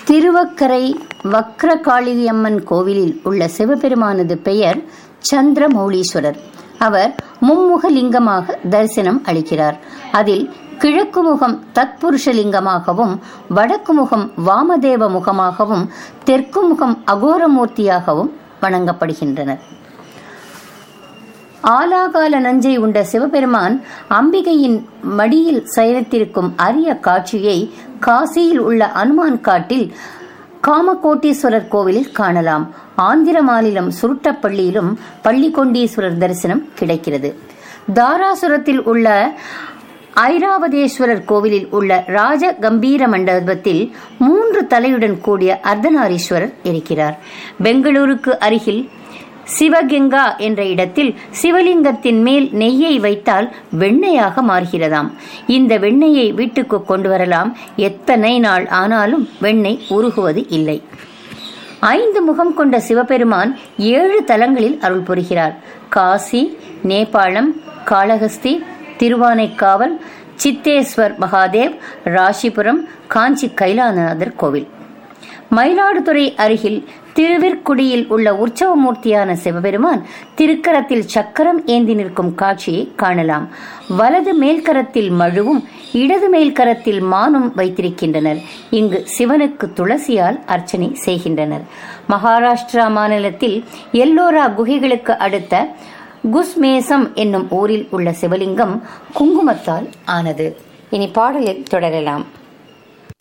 திருவக்கரை வக்ரகாளியம்மன் கோவிலில் உள்ள சிவபெருமானது பெயர் சந்திரமௌலீஸ்வரர் அவர் மும்முக லிங்கமாக தரிசனம் அளிக்கிறார் அதில் கிழக்கு முகம் தத்புருஷ லிங்கமாகவும் வடக்கு முகம் வாமதேவ முகமாகவும் தெற்கு முகம் அகோரமூர்த்தியாகவும் வணங்கப்படுகின்றனர் ஆலாகால நஞ்சை உண்ட சிவபெருமான் அம்பிகையின் மடியில் சயனித்திருக்கும் அரிய காட்சியை காசியில் உள்ள அனுமான் காட்டில் காமகோட்டீஸ்வரர் கோவிலில் காணலாம் ஆந்திர மாநிலம் சுருட்டப்பள்ளியிலும் பள்ளிகொண்டீஸ்வரர் தரிசனம் கிடைக்கிறது தாராசுரத்தில் உள்ள ஐராவதேஸ்வரர் கோவிலில் உள்ள ராஜ கம்பீர மண்டபத்தில் மூன்று தலையுடன் கூடிய அர்த்தநாரீஸ்வரர் இருக்கிறார் பெங்களூருக்கு அருகில் சிவகங்கா என்ற இடத்தில் சிவலிங்கத்தின் மேல் நெய்யை வைத்தால் வெண்ணெயாக மாறுகிறதாம் இந்த வெண்ணெயை வீட்டுக்கு கொண்டு வரலாம் எத்தனை நாள் ஆனாலும் வெண்ணெய் உருகுவது இல்லை ஐந்து முகம் கொண்ட சிவபெருமான் ஏழு தலங்களில் அருள் புரிகிறார் காசி நேபாளம் காளஹஸ்தி திருவானைக்காவல் சித்தேஸ்வர் மகாதேவ் ராசிபுரம் காஞ்சி கைலாநாதர் கோவில் மயிலாடுதுறை அருகில் திருவிற்குடியில் உள்ள உற்சவமூர்த்தியான சிவபெருமான் திருக்கரத்தில் சக்கரம் ஏந்தி நிற்கும் காட்சியை காணலாம் வலது மேல்கரத்தில் மழுவும் இடது மேல்கரத்தில் மானும் வைத்திருக்கின்றனர் இங்கு சிவனுக்கு துளசியால் அர்ச்சனை செய்கின்றனர் மகாராஷ்டிரா மாநிலத்தில் எல்லோரா குகைகளுக்கு அடுத்த குஸ்மேசம் என்னும் ஊரில் உள்ள சிவலிங்கம் குங்குமத்தால் ஆனது இனி பாடலில் தொடரலாம்